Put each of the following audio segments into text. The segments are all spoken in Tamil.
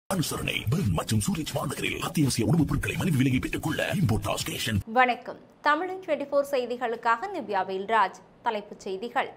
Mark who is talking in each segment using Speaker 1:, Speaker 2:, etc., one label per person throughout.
Speaker 1: அனுசரணை பெர்ன் மற்றும் சூரிச் மாநகரில் அத்தியாவசிய உணவுப் பொருட்களை மலிவு விலையை பெற்றுக் கொள்ள இம்போர்ட் ஸ்டேஷன்
Speaker 2: வணக்கம் தமிழின் டுவெண்டி ஃபோர் செய்திகளுக்காக நிவ்யா வேல்ராஜ் தலைப்புச் செய்திகள்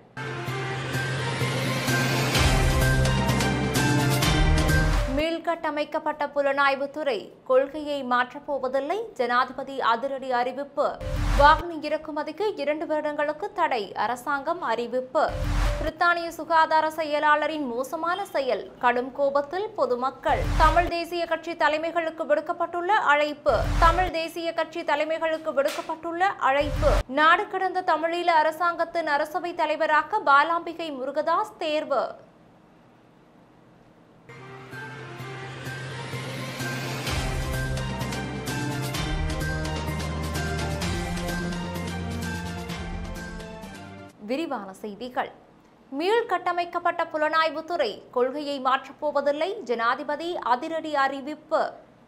Speaker 2: மீள்கட்டமைக்கப்பட்ட புலனாய்வுத்துறை கொள்கையை மாற்றப்போவதில்லை ஜனாதிபதி அதிரடி அறிவிப்பு வாகன இறக்குமதிக்கு இரண்டு வருடங்களுக்கு தடை அரசாங்கம் அறிவிப்பு பிரித்தானிய சுகாதார செயலாளரின் மோசமான செயல் கடும் கோபத்தில் பொதுமக்கள் தமிழ் தேசிய கட்சி தலைமைகளுக்கு விடுக்கப்பட்டுள்ள அழைப்பு தமிழ் தேசிய கட்சி தலைமைகளுக்கு விடுக்கப்பட்டுள்ள அழைப்பு நாடு கடந்த தமிழீழ அரசாங்கத்தின் அரசவை தலைவராக பாலாம்பிகை முருகதாஸ் தேர்வு விரிவான செய்திகள் மீள்கட்டமைக்கப்பட்ட புலனாய்வுத்துறை கொள்கையை மாற்றப்போவதில்லை ஜனாதிபதி அதிரடி அறிவிப்பு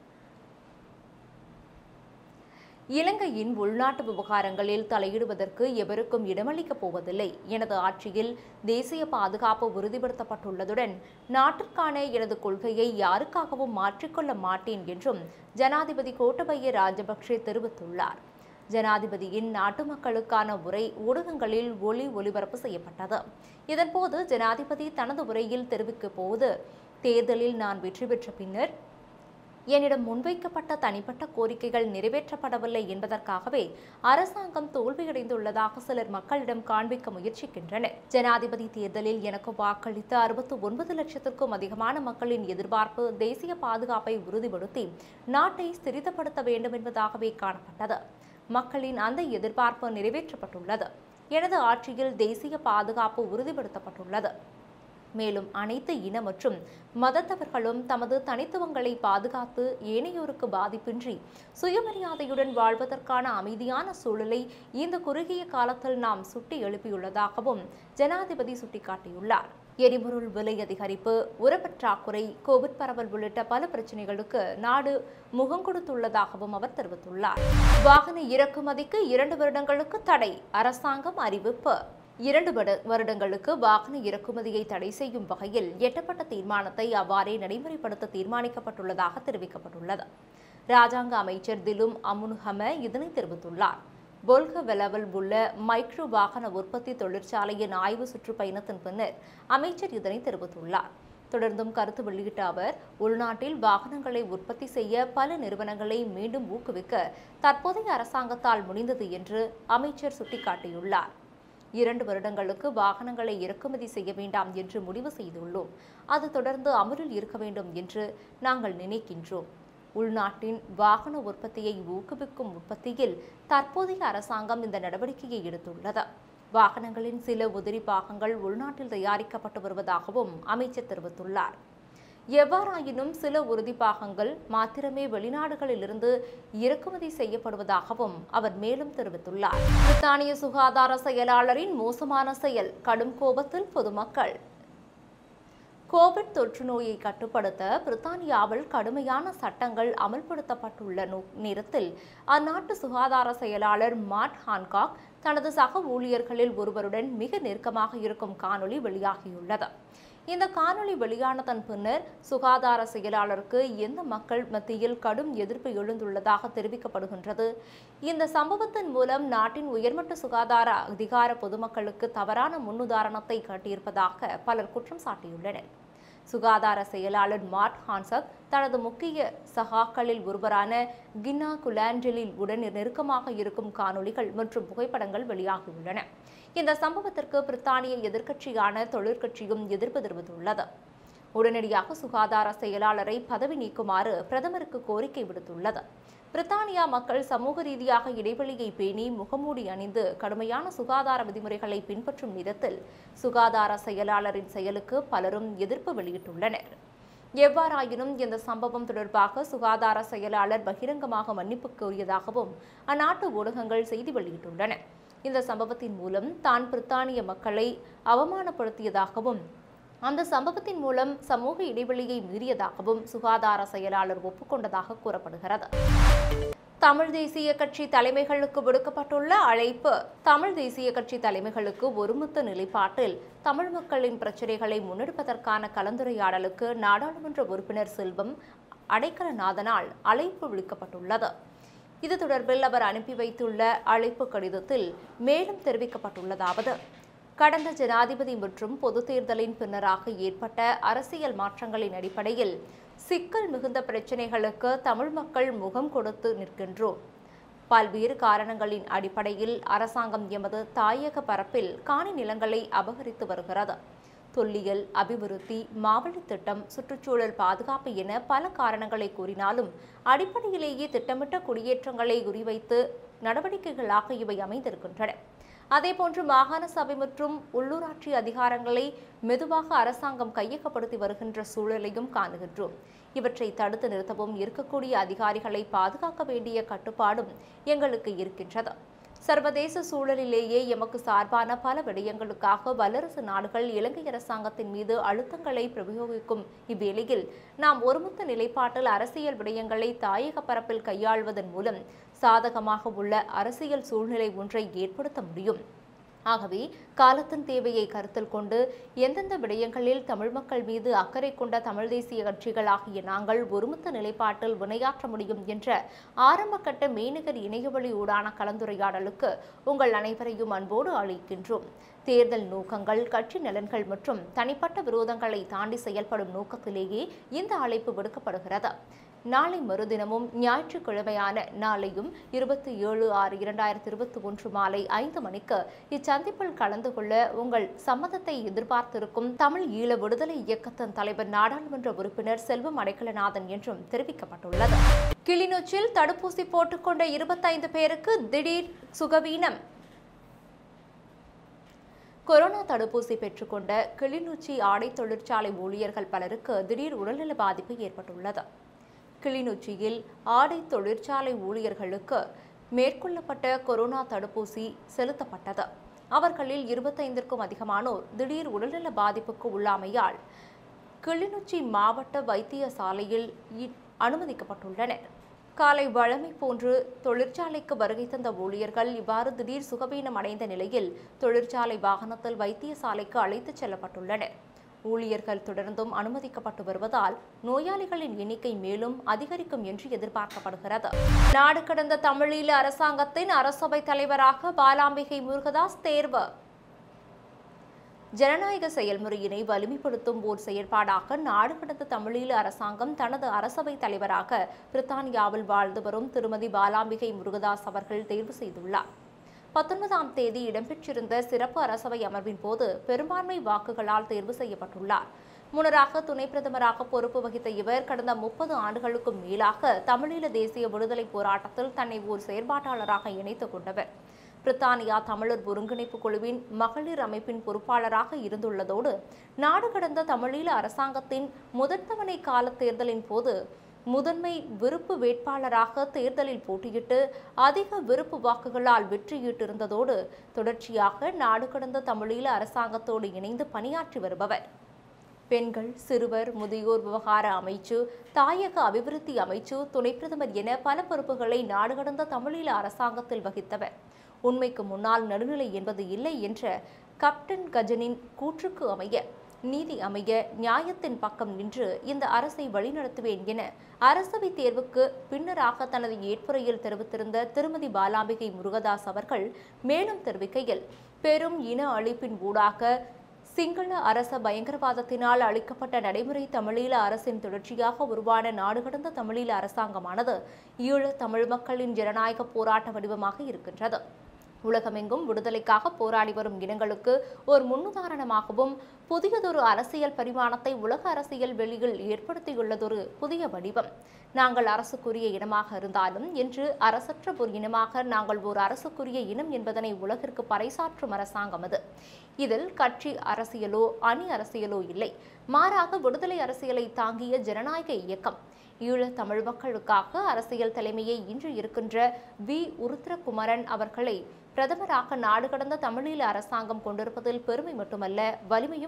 Speaker 2: இலங்கையின் உள்நாட்டு விவகாரங்களில் தலையிடுவதற்கு எவருக்கும் இடமளிக்கப் போவதில்லை எனது ஆட்சியில் தேசிய பாதுகாப்பு உறுதிப்படுத்தப்பட்டுள்ளதுடன் நாட்டிற்கான எனது கொள்கையை யாருக்காகவும் மாற்றிக்கொள்ள மாட்டேன் என்றும் ஜனாதிபதி கோட்டபய ராஜபக்சே தெரிவித்துள்ளார் ஜனாதிபதியின் நாட்டு மக்களுக்கான உரை ஊடகங்களில் ஒளி ஒலிபரப்பு செய்யப்பட்டது இதன்போது ஜனாதிபதி தனது உரையில் தெரிவிக்க போது தேர்தலில் நான் வெற்றி பெற்ற பின்னர் என்னிடம் முன்வைக்கப்பட்ட தனிப்பட்ட கோரிக்கைகள் நிறைவேற்றப்படவில்லை என்பதற்காகவே அரசாங்கம் தோல்வியடைந்துள்ளதாக சிலர் மக்களிடம் காண்பிக்க முயற்சிக்கின்றனர் ஜனாதிபதி தேர்தலில் எனக்கு வாக்களித்த அறுபத்து ஒன்பது லட்சத்திற்கும் அதிகமான மக்களின் எதிர்பார்ப்பு தேசிய பாதுகாப்பை உறுதிப்படுத்தி நாட்டை ஸ்திரிதப்படுத்த வேண்டும் என்பதாகவே காணப்பட்டது மக்களின் அந்த எதிர்பார்ப்பு நிறைவேற்றப்பட்டுள்ளது எனது ஆட்சியில் தேசிய பாதுகாப்பு உறுதிப்படுத்தப்பட்டுள்ளது மேலும் அனைத்து இன மற்றும் மதத்தவர்களும் தமது தனித்துவங்களை பாதுகாத்து ஏனையோருக்கு பாதிப்பின்றி சுயமரியாதையுடன் வாழ்வதற்கான அமைதியான சூழலை இந்த குறுகிய காலத்தில் நாம் சுட்டி எழுப்பியுள்ளதாகவும் ஜனாதிபதி சுட்டிக்காட்டியுள்ளார் எரிபொருள் விலை அதிகரிப்பு உரப்பற்றாக்குறை கோவிட் பரவல் உள்ளிட்ட பல பிரச்சனைகளுக்கு நாடு முகம் கொடுத்துள்ளதாகவும் அவர் தெரிவித்துள்ளார் வாகன இறக்குமதிக்கு இரண்டு வருடங்களுக்கு தடை அரசாங்கம் அறிவிப்பு இரண்டு வட- வருடங்களுக்கு வாகன இறக்குமதியை தடை செய்யும் வகையில் எட்டப்பட்ட தீர்மானத்தை அவ்வாறே நடைமுறைப்படுத்த தீர்மானிக்கப்பட்டுள்ளதாக தெரிவிக்கப்பட்டுள்ளது ராஜாங்க அமைச்சர் திலும் அமுனுஹம இதனை தெரிவித்துள்ளார் பொல்கவெலவில் உள்ள மைக்ரோ வாகன உற்பத்தி தொழிற்சாலையின் ஆய்வு சுற்றுப்பயணத்தின் பின்னர் அமைச்சர் இதனை தெரிவித்துள்ளார் தொடர்ந்தும் கருத்து வெளியிட்ட அவர் உள்நாட்டில் வாகனங்களை உற்பத்தி செய்ய பல நிறுவனங்களை மீண்டும் ஊக்குவிக்க தற்போதைய அரசாங்கத்தால் முடிந்தது என்று அமைச்சர் சுட்டிக்காட்டியுள்ளார் இரண்டு வருடங்களுக்கு வாகனங்களை இறக்குமதி செய்ய வேண்டாம் என்று முடிவு செய்துள்ளோம் அது தொடர்ந்து அமலில் இருக்க வேண்டும் என்று நாங்கள் நினைக்கின்றோம் உள்நாட்டின் வாகன உற்பத்தியை ஊக்குவிக்கும் உற்பத்தியில் தற்போதைய அரசாங்கம் இந்த நடவடிக்கையை எடுத்துள்ளது வாகனங்களின் சில உதிரி பாகங்கள் உள்நாட்டில் தயாரிக்கப்பட்டு வருவதாகவும் அமைச்சர் தெரிவித்துள்ளார் எவ்வாறாயினும் சில உறுதி பாகங்கள் மாத்திரமே வெளிநாடுகளிலிருந்து இறக்குமதி செய்யப்படுவதாகவும் அவர் மேலும் தெரிவித்துள்ளார் பிரித்தானிய சுகாதார செயலாளரின் மோசமான செயல் கடும் கோபத்தில் பொதுமக்கள் கோவிட் தொற்று நோயை கட்டுப்படுத்த பிரித்தானியாவில் கடுமையான சட்டங்கள் அமல்படுத்தப்பட்டுள்ள நோ- நேரத்தில் அந்நாட்டு சுகாதார செயலாளர் மாட் ஹான்காக் தனது சக ஊழியர்களில் ஒருவருடன் மிக நெருக்கமாக இருக்கும் காணொளி வெளியாகியுள்ளது இந்த காணொளி வெளியானதன் பின்னர் சுகாதார செயலாளருக்கு எந்த மக்கள் மத்தியில் கடும் எதிர்ப்பு எழுந்துள்ளதாக தெரிவிக்கப்படுகின்றது இந்த சம்பவத்தின் மூலம் நாட்டின் உயர்மட்ட சுகாதார அதிகார பொதுமக்களுக்கு தவறான முன்னுதாரணத்தை காட்டியிருப்பதாக பலர் குற்றம் சாட்டியுள்ளனர் சுகாதார செயலாளர் மார்ட் ஹான்சக் தனது முக்கிய சகாக்களில் ஒருவரான கின்னா குலாண்டலில் உடன் நெருக்கமாக இருக்கும் காணொளிகள் மற்றும் புகைப்படங்கள் வெளியாகியுள்ளன இந்த சம்பவத்திற்கு பிரித்தானிய எதிர்க்கட்சியான தொழிற்கட்சியும் எதிர்ப்பு தெரிவித்துள்ளது உடனடியாக சுகாதார செயலாளரை பதவி நீக்குமாறு பிரதமருக்கு கோரிக்கை விடுத்துள்ளது பிரித்தானியா மக்கள் சமூக ரீதியாக இடைவெளியை பேணி முகமூடி அணிந்து கடுமையான சுகாதார விதிமுறைகளை பின்பற்றும் விதத்தில் சுகாதார செயலாளரின் செயலுக்கு பலரும் எதிர்ப்பு வெளியிட்டுள்ளனர் எவ்வாறாயினும் இந்த சம்பவம் தொடர்பாக சுகாதார செயலாளர் பகிரங்கமாக மன்னிப்பு கோரியதாகவும் அந்நாட்டு ஊடகங்கள் செய்தி வெளியிட்டுள்ளன இந்த சம்பவத்தின் மூலம் தான் பிரித்தானிய மக்களை அவமானப்படுத்தியதாகவும் அந்த சம்பவத்தின் மூலம் சமூக இடைவெளியை மீறியதாகவும் சுகாதார செயலாளர் ஒப்புக்கொண்டதாக கூறப்படுகிறது தமிழ் தேசிய கட்சி தலைமைகளுக்கு விடுக்கப்பட்டுள்ள அழைப்பு தமிழ் தேசிய கட்சி தலைமைகளுக்கு ஒருமித்த நிலைப்பாட்டில் தமிழ் மக்களின் பிரச்சினைகளை முன்னெடுப்பதற்கான கலந்துரையாடலுக்கு நாடாளுமன்ற உறுப்பினர் செல்வம் அடைக்கலநாதனால் அழைப்பு விடுக்கப்பட்டுள்ளது இது தொடர்பில் அவர் அனுப்பி வைத்துள்ள அழைப்பு கடிதத்தில் மேலும் தெரிவிக்கப்பட்டுள்ளதாவது கடந்த ஜனாதிபதி மற்றும் பொதுத் தேர்தலின் பின்னராக ஏற்பட்ட அரசியல் மாற்றங்களின் அடிப்படையில் சிக்கல் மிகுந்த பிரச்சினைகளுக்கு தமிழ் மக்கள் முகம் கொடுத்து நிற்கின்றோம் பல்வேறு காரணங்களின் அடிப்படையில் அரசாங்கம் எமது தாயக பரப்பில் காணி நிலங்களை அபகரித்து வருகிறது தொல்லியல் அபிவிருத்தி மாவட்ட திட்டம் சுற்றுச்சூழல் பாதுகாப்பு என பல காரணங்களை கூறினாலும் அடிப்படையிலேயே திட்டமிட்ட குடியேற்றங்களை குறிவைத்து நடவடிக்கைகளாக இவை அமைந்திருக்கின்றன அதேபோன்று மாகாண சபை மற்றும் உள்ளூராட்சி அதிகாரங்களை மெதுவாக அரசாங்கம் கையகப்படுத்தி வருகின்ற சூழலையும் காணுகின்றோம் இவற்றை தடுத்து நிறுத்தவும் இருக்கக்கூடிய அதிகாரிகளை பாதுகாக்க வேண்டிய கட்டுப்பாடும் எங்களுக்கு இருக்கின்றது சர்வதேச சூழலிலேயே எமக்கு சார்பான பல விடயங்களுக்காக வல்லரசு நாடுகள் இலங்கை அரசாங்கத்தின் மீது அழுத்தங்களை பிரயோகிக்கும் இவ்வேளையில் நாம் ஒருமித்த நிலைப்பாட்டில் அரசியல் விடயங்களை தாயக பரப்பில் கையாள்வதன் மூலம் சாதகமாக உள்ள அரசியல் சூழ்நிலை ஒன்றை ஏற்படுத்த முடியும் ஆகவே காலத்தின் தேவையை கருத்தில் கொண்டு எந்தெந்த விடயங்களில் தமிழ் மக்கள் மீது அக்கறை கொண்ட தமிழ் தேசிய கட்சிகளாகிய நாங்கள் ஒருமித்த நிலைப்பாட்டில் வினையாற்ற முடியும் என்ற ஆரம்பகட்ட மெய்நிகர் இணையவழி ஊடான கலந்துரையாடலுக்கு உங்கள் அனைவரையும் அன்போடு அழைக்கின்றோம் தேர்தல் நோக்கங்கள் கட்சி நலன்கள் மற்றும் தனிப்பட்ட விரோதங்களை தாண்டி செயல்படும் நோக்கத்திலேயே இந்த அழைப்பு விடுக்கப்படுகிறது நாளை மறுதினமும் ஞாயிற்றுக்கிழமையான நாளையும் இருபத்தி ஏழு ஆறு இரண்டாயிரத்தி இருபத்தி ஒன்று மாலை ஐந்து மணிக்கு இச்சந்திப்பில் கலந்து கொள்ள உங்கள் சம்மதத்தை எதிர்பார்த்திருக்கும் தமிழ் ஈழ விடுதலை இயக்கத்தின் தலைவர் நாடாளுமன்ற உறுப்பினர் செல்வம் அடைக்கலநாதன் என்றும் தெரிவிக்கப்பட்டுள்ளது கிளிநொச்சியில் தடுப்பூசி போட்டுக்கொண்ட இருபத்தைந்து பேருக்கு திடீர் சுகவீனம் கொரோனா தடுப்பூசி பெற்றுக்கொண்ட கிளிநொச்சி ஆடை தொழிற்சாலை ஊழியர்கள் பலருக்கு திடீர் உடல்நல பாதிப்பு ஏற்பட்டுள்ளது கிளிநொச்சியில் ஆடை தொழிற்சாலை ஊழியர்களுக்கு மேற்கொள்ளப்பட்ட கொரோனா தடுப்பூசி செலுத்தப்பட்டது அவர்களில் இருபத்தைந்திற்கும் அதிகமானோர் திடீர் உடல்நல பாதிப்புக்கு உள்ளாமையால் கிளிநொச்சி மாவட்ட வைத்தியசாலையில் இ- அனுமதிக்கப்பட்டுள்ளனர் காலை வழமை போன்று தொழிற்சாலைக்கு வருகை தந்த ஊழியர்கள் இவ்வாறு திடீர் சுகவீனம் அடைந்த நிலையில் தொழிற்சாலை வாகனத்தில் வைத்தியசாலைக்கு அழைத்துச் செல்லப்பட்டுள்ளனர் ஊழியர்கள் தொடர்ந்தும் அனுமதிக்கப்பட்டு வருவதால் நோயாளிகளின் எண்ணிக்கை மேலும் அதிகரிக்கும் என்று எதிர்பார்க்கப்படுகிறது நாடு கடந்த தமிழீழ அரசாங்கத்தின் அரசவை தலைவராக பாலாம்பிகை முருகதாஸ் தேர்வு ஜனநாயக செயல்முறையினை வலிமைப்படுத்தும் ஓர் செயற்பாடாக நாடு கடந்த தமிழீழ அரசாங்கம் தனது அரசவை தலைவராக பிரித்தானியாவில் வாழ்ந்து வரும் திருமதி பாலாம்பிகை முருகதாஸ் அவர்கள் தேர்வு செய்துள்ளார் பத்தொன்பதாம் தேதி இடம்பெற்றிருந்த சிறப்பு அரசவை அமர்வின் போது பெரும்பான்மை வாக்குகளால் தேர்வு செய்யப்பட்டுள்ளார் முன்னராக துணை பிரதமராக பொறுப்பு வகித்த இவர் கடந்த முப்பது ஆண்டுகளுக்கும் மேலாக தமிழீழ தேசிய விடுதலை போராட்டத்தில் தன்னை ஓர் செயற்பாட்டாளராக இணைத்துக் கொண்டவர் பிரித்தானியா தமிழர் ஒருங்கிணைப்பு குழுவின் மகளிர் அமைப்பின் பொறுப்பாளராக இருந்துள்ளதோடு நாடு கடந்த தமிழீழ அரசாங்கத்தின் முதற்தவணை கால தேர்தலின் போது முதன்மை விருப்பு வேட்பாளராக தேர்தலில் போட்டியிட்டு அதிக விருப்பு வாக்குகளால் வெற்றியீட்டிருந்ததோடு தொடர்ச்சியாக நாடு கடந்த தமிழீழ அரசாங்கத்தோடு இணைந்து பணியாற்றி வருபவர் பெண்கள் சிறுவர் முதியோர் விவகார அமைச்சு தாயக அபிவிருத்தி அமைச்சு துணை பிரதமர் என பல பொறுப்புகளை நாடு கடந்த தமிழீழ அரசாங்கத்தில் வகித்தவர் உண்மைக்கு முன்னால் நடுநிலை என்பது இல்லை என்ற கப்டன் கஜனின் கூற்றுக்கு அமைய நீதி அமைய நியாயத்தின் பக்கம் நின்று இந்த அரசை வழிநடத்துவேன் என அரசவை தேர்வுக்கு பின்னராக தனது ஏற்புரையில் தெரிவித்திருந்த திருமதி பாலாம்பிகை முருகதாஸ் அவர்கள் மேலும் தெரிவிக்கையில் பெரும் இன அழிப்பின் ஊடாக சிங்கள அரச பயங்கரவாதத்தினால் அளிக்கப்பட்ட நடைமுறை தமிழீழ அரசின் தொடர்ச்சியாக உருவான நாடு கடந்த தமிழீழ அரசாங்கமானது ஈழத் தமிழ் மக்களின் ஜனநாயக போராட்ட வடிவமாக இருக்கின்றது உலகமெங்கும் விடுதலைக்காக போராடி வரும் இனங்களுக்கு ஒரு முன்னுதாரணமாகவும் புதியதொரு அரசியல் பரிமாணத்தை உலக அரசியல் வெளியில் ஏற்படுத்தியுள்ளதொரு புதிய வடிவம் நாங்கள் அரசுக்குரிய இனமாக இருந்தாலும் என்று அரசற்ற ஒரு இனமாக நாங்கள் ஒரு அரசுக்குரிய இனம் என்பதனை உலகிற்கு பறைசாற்றும் அரசாங்கம் அது இதில் கட்சி அரசியலோ அணி அரசியலோ இல்லை மாறாக விடுதலை அரசியலை தாங்கிய ஜனநாயக இயக்கம் ஈழத் தமிழ் மக்களுக்காக அரசியல் தலைமையை இன்று இருக்கின்ற வி உருத்திரகுமரன் அவர்களை பிரதமராக நாடு கடந்த தமிழீழ அரசாங்கம் கொண்டிருப்பதில் பெருமை மட்டுமல்ல வலிமையும்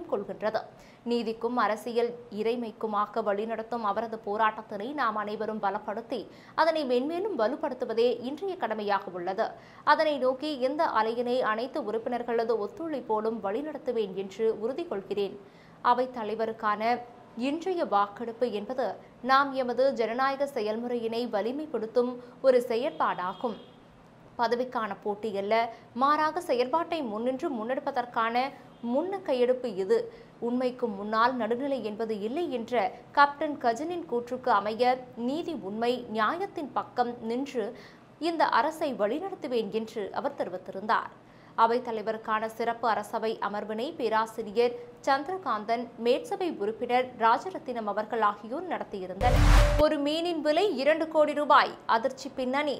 Speaker 2: குணம் கொள்கின்றது நீதிக்கும் அரசியல் இறைமைக்குமாக வழிநடத்தும் அவரது போராட்டத்தினை நாம் அனைவரும் பலப்படுத்தி அதனை மென்மேலும் வலுப்படுத்துவதே இன்றைய கடமையாக உள்ளது அதனை நோக்கி இந்த அலையினை அனைத்து உறுப்பினர்களது ஒத்துழைப்போடும் வழிநடத்துவேன் என்று உறுதி கொள்கிறேன் அவைத் தலைவருக்கான இன்றைய வாக்கெடுப்பு என்பது நாம் எமது ஜனநாயக செயல்முறையினை வலிமைப்படுத்தும் ஒரு செயற்பாடாகும் பதவிக்கான போட்டி அல்ல மாறாக செயற்பாட்டை முன்னின்று முன்னெடுப்பதற்கான முன்ன கையெடுப்பு இது உண்மைக்கு முன்னால் நடுநிலை என்பது இல்லை என்ற கேப்டன் கஜனின் கூற்றுக்கு அமைய நீதி உண்மை நியாயத்தின் பக்கம் நின்று இந்த அரசை வழிநடத்துவேன் என்று அவர் தெரிவித்திருந்தார் அவைத்தலைவருக்கான சிறப்பு அரசவை அமர்வினை பேராசிரியர் சந்திரகாந்தன் மேற்சபை உறுப்பினர் ராஜரத்தினம் அவர்கள் ஆகியோர் நடத்தியிருந்தனர் ஒரு மீனின் விலை இரண்டு கோடி ரூபாய் அதிர்ச்சி பின்னணி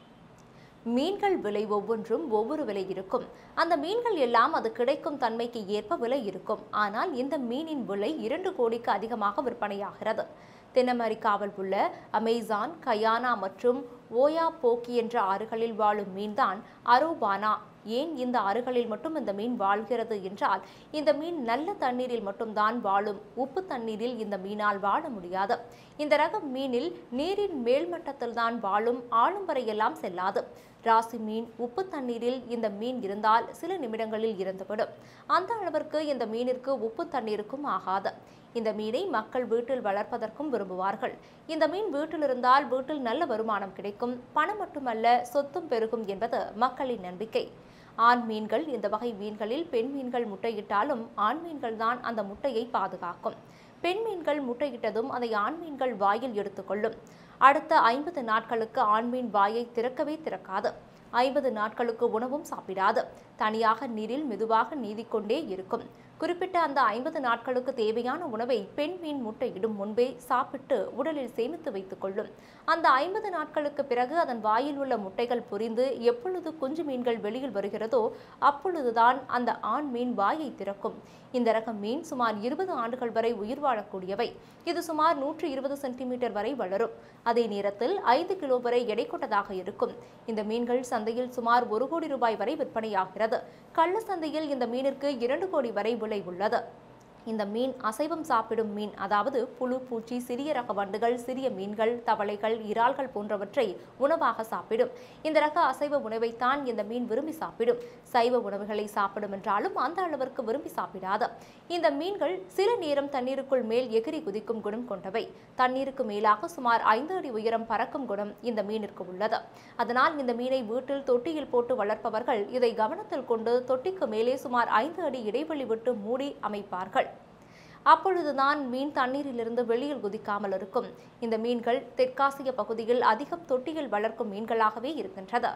Speaker 2: மீன்கள் விலை ஒவ்வொன்றும் ஒவ்வொரு விலை இருக்கும் அந்த மீன்கள் எல்லாம் அது கிடைக்கும் தன்மைக்கு ஏற்ப விலை இருக்கும் ஆனால் இந்த மீனின் விலை இரண்டு கோடிக்கு அதிகமாக விற்பனையாகிறது தென் அமெரிக்காவில் உள்ள அமேசான் கயானா மற்றும் ஓயா போக்கி என்ற ஆறுகளில் வாழும் மீன்தான் அரோபானா ஏன் இந்த ஆறுகளில் மட்டும் இந்த மீன் வாழ்கிறது என்றால் இந்த மீன் நல்ல தண்ணீரில் மட்டும்தான் வாழும் உப்பு தண்ணீரில் இந்த மீனால் வாழ முடியாது இந்த ரக மீனில் நீரின் மேல்மட்டத்தில் தான் வாழும் ஆளும் வரையெல்லாம் செல்லாது ராசி மீன் உப்பு தண்ணீரில் இந்த மீன் இருந்தால் சில நிமிடங்களில் இறந்துவிடும் அந்த அளவிற்கு இந்த மீனிற்கு உப்பு தண்ணீருக்கும் ஆகாது இந்த மீனை மக்கள் வீட்டில் வளர்ப்பதற்கும் விரும்புவார்கள் இந்த மீன் வீட்டில் இருந்தால் வீட்டில் நல்ல வருமானம் கிடைக்கும் பணம் மட்டுமல்ல சொத்தும் பெருகும் என்பது மக்களின் நம்பிக்கை ஆண் மீன்கள் இந்த வகை மீன்களில் பெண் மீன்கள் முட்டையிட்டாலும் ஆண் மீன்கள் தான் அந்த முட்டையை பாதுகாக்கும் பெண் மீன்கள் முட்டையிட்டதும் அதை ஆண் மீன்கள் வாயில் எடுத்துக்கொள்ளும் அடுத்த ஐம்பது நாட்களுக்கு ஆண் மீன் வாயை திறக்கவே திறக்காது ஐம்பது நாட்களுக்கு உணவும் சாப்பிடாது தனியாக நீரில் மெதுவாக நீதிக்கொண்டே இருக்கும் குறிப்பிட்ட அந்த ஐம்பது நாட்களுக்கு தேவையான உணவை பெண் மீன் முட்டையிடும் முன்பே சாப்பிட்டு உடலில் சேமித்து வைத்துக் கொள்ளும் அந்த ஐம்பது நாட்களுக்கு பிறகு அதன் வாயில் உள்ள முட்டைகள் பொரிந்து எப்பொழுது குஞ்சு மீன்கள் வெளியில் வருகிறதோ அப்பொழுதுதான் அந்த ஆண் மீன் வாயை திறக்கும் இந்த ரக மீன் சுமார் இருபது ஆண்டுகள் வரை உயிர் வாழக்கூடியவை இது சுமார் நூற்று இருபது சென்டிமீட்டர் வரை வளரும் அதே நேரத்தில் ஐந்து கிலோ வரை எடை கொண்டதாக இருக்கும் இந்த மீன்கள் சந்தையில் சுமார் ஒரு கோடி ரூபாய் வரை விற்பனையாகிறது கள்ள சந்தையில் இந்த மீனிற்கு இரண்டு கோடி வரை விலை உள்ளது இந்த மீன் அசைவம் சாப்பிடும் மீன் அதாவது புழு பூச்சி சிறிய ரக வண்டுகள் சிறிய மீன்கள் தவளைகள் இறால்கள் போன்றவற்றை உணவாக சாப்பிடும் இந்த ரக அசைவ உணவைத்தான் இந்த மீன் விரும்பி சாப்பிடும் சைவ உணவுகளை சாப்பிடும் என்றாலும் அந்த அளவிற்கு விரும்பி சாப்பிடாது இந்த மீன்கள் சில நேரம் தண்ணீருக்குள் மேல் எகிரி குதிக்கும் குணம் கொண்டவை தண்ணீருக்கு மேலாக சுமார் ஐந்து அடி உயரம் பறக்கும் குணம் இந்த மீனிற்கு உள்ளது அதனால் இந்த மீனை வீட்டில் தொட்டியில் போட்டு வளர்ப்பவர்கள் இதை கவனத்தில் கொண்டு தொட்டிக்கு மேலே சுமார் ஐந்து அடி இடைவெளி விட்டு மூடி அமைப்பார்கள் அப்பொழுதுதான் மீன் தண்ணீரிலிருந்து வெளியில் குதிக்காமல் இருக்கும் இந்த மீன்கள் தெற்காசிய பகுதியில் அதிகம் தொட்டியில் வளர்க்கும் மீன்களாகவே இருக்கின்றது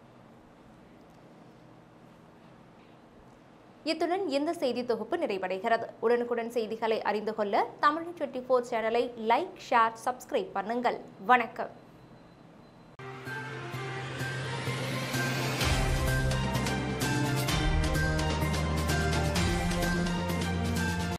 Speaker 2: இத்துடன் இந்த செய்தி தொகுப்பு நிறைவடைகிறது உடனுக்குடன் செய்திகளை அறிந்து கொள்ள தமிழ் டுவெண்ட்டி ஃபோர் சேனலை லைக் ஷேர் சப்ஸ்கிரைப் பண்ணுங்கள் வணக்கம்